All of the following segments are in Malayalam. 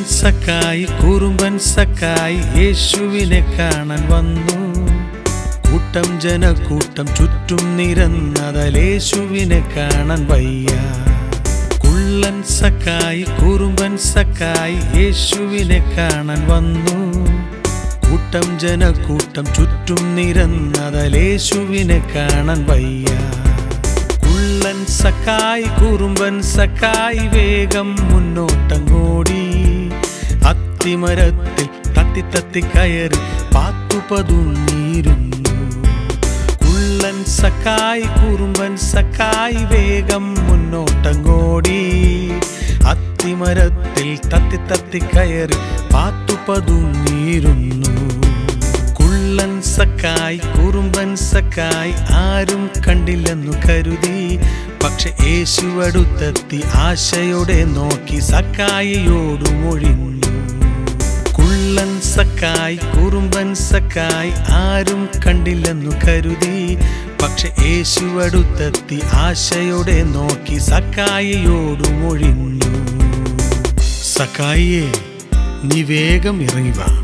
സക്കായി കുറുമ്പൻ സക്കായി യേശുവിനെ കാണാൻ വന്നു കൂട്ടം ജനക്കൂട്ടം ചുറ്റും നിരന്നതലേശുവിനെ കാണാൻ വയ്യ കുള്ളൻ സക്കായി കുറുമ്പൻ സക്കായി യേശുവിനെ കാണാൻ വന്നു കൂട്ടം ജനക്കൂട്ടം ചുറ്റും നിരന്നതലേശുവിനെ കാണാൻ വയ്യ കുള്ളൻ സക്കായി കുറുമ്പൻ സക്കായി വേഗം മുന്നോട്ടങ്ങോടി അത്തിമരത്തിൽ തത്തി തത്തി കയറി പാത്തു പതുങ്ങിയിരുന്നു കുള്ളൻ സക്കായി കുറുമ്പൻ സക്കായി വേഗം മുന്നോട്ടങ്ങോടി അത്തിമരത്തിൽ തത്തി തത്തി കയറി പാത്തു പതുങ്ങിയിരുന്നു കുള്ളൻ സക്കായി കുറുമ്പൻ സക്കായി ആരും കണ്ടില്ലെന്നു കരുതി പക്ഷെ യേശു അടുത്തെത്തി ആശയോടെ നോക്കി സക്കായിയോടു മൊഴിഞ്ഞു കുള്ളൻ സക്കായി കുറുമ്പൻ സക്കായി ആരും കണ്ടില്ലെന്നു കരുതി പക്ഷെ യേശു അടുത്തെത്തി ആശയോടെ നോക്കി സക്കായിയോടു മൊഴിഞ്ഞു സക്കായിയെ നീ വേഗം ഇറങ്ങി വാ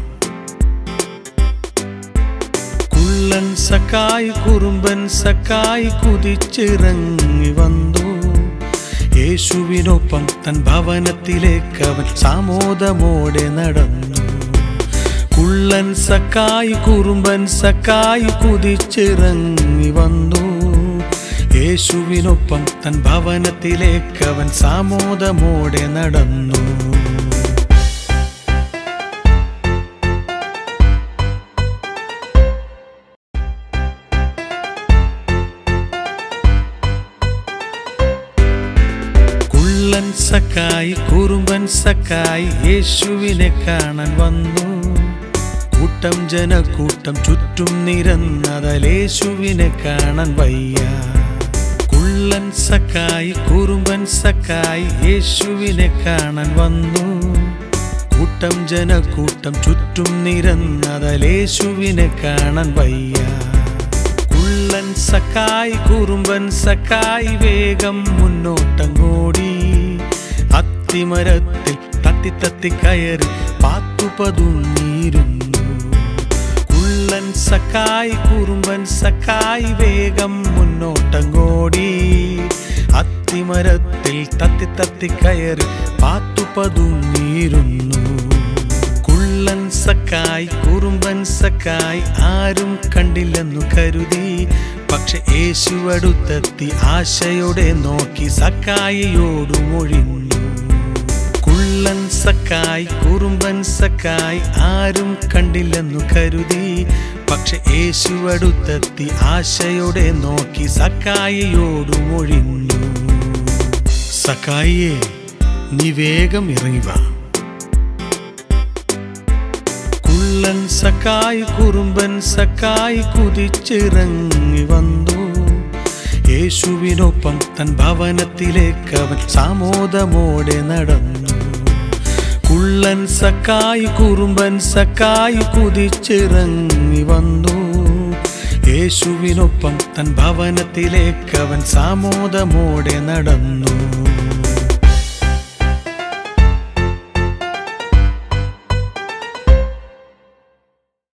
കുള്ളൻ സക്കായി കുറുമ്പൻ സക്കായി കുതിച്ചിറങ്ങി വന്നു യേശുവിനൊപ്പം തൻ ഭവനത്തിലേക്ക് അവൻ സാമോദമോടെ നടന്നു കുള്ളൻ സക്കായി കുറുമ്പൻ സക്കായി കുതിച്ചിറങ്ങി വന്നു യേശുവിനൊപ്പം തൻ ഭവനത്തിലേക്ക് അവൻ സാമോദമോടെ നടന്നു കുള്ളൻ സക്കായി കുറുമ്പൻ സക്കായി യേശുവിനെ കാണാൻ വന്നു കൂട്ടം ജനക്കൂട്ടം ചുറ്റും നിരന്നതലേശുവിനെ കാണാൻ വയ്യ കുള്ളൻ സക്കായി കുറുമ്പൻ സക്കായി യേശുവിനെ കാണാൻ വന്നു കൂട്ടം ജനക്കൂട്ടം ചുറ്റും നിരന്നതലേശുവിനെ കാണാൻ വയ്യ കുള്ളൻ സക്കായി കുറുമ്പൻ സക്കായി വേഗം മുന്നോട്ടങ്ങോടി അത്തിമരത്തിൽ തത്തി തത്തി കയറി പാത്തു പതുങ്ങിയിരുന്നു കുള്ളൻ സക്കായി കുറുമ്പൻ സക്കായി വേഗം മുന്നോട്ടങ്ങോടി അത്തിമരത്തിൽ തത്തി തത്തി കയറി പാത്തു പതുങ്ങിയിരുന്നു കുള്ളൻ സക്കായി കുറുമ്പൻ സക്കായി ആരും കണ്ടില്ലെന്നു കരുതി പക്ഷെ യേശു അടുത്തെത്തി ആശയോടെ നോക്കി സക്കായിയോടു മൊഴിഞ്ഞു കുള്ളൻ സക്കായി കുറുമ്പൻ സക്കായി ആരും കണ്ടില്ലെന്നു കരുതി പക്ഷെ യേശു അടുത്തെത്തി ആശയോടെ നോക്കി സക്കായിയോടു മൊഴിഞ്ഞു സക്കായിയെ നീ വേഗം ഇറങ്ങി വാ കുള്ളൻ സക്കായി കുറുമ്പൻ സക്കായി കുതിച്ചിറങ്ങി വന്നു യേശുവിനൊപ്പം തൻ ഭവനത്തിലേക്ക് അവൻ സാമോദമോടെ നടന്നു കുള്ളൻ സക്കായി കുറുമ്പൻ സക്കായി കുതിച്ചിറങ്ങി വന്നു യേശുവിനൊപ്പം തൻ ഭവനത്തിലേക്ക് അവൻ സാമോദമോടെ നടന്നു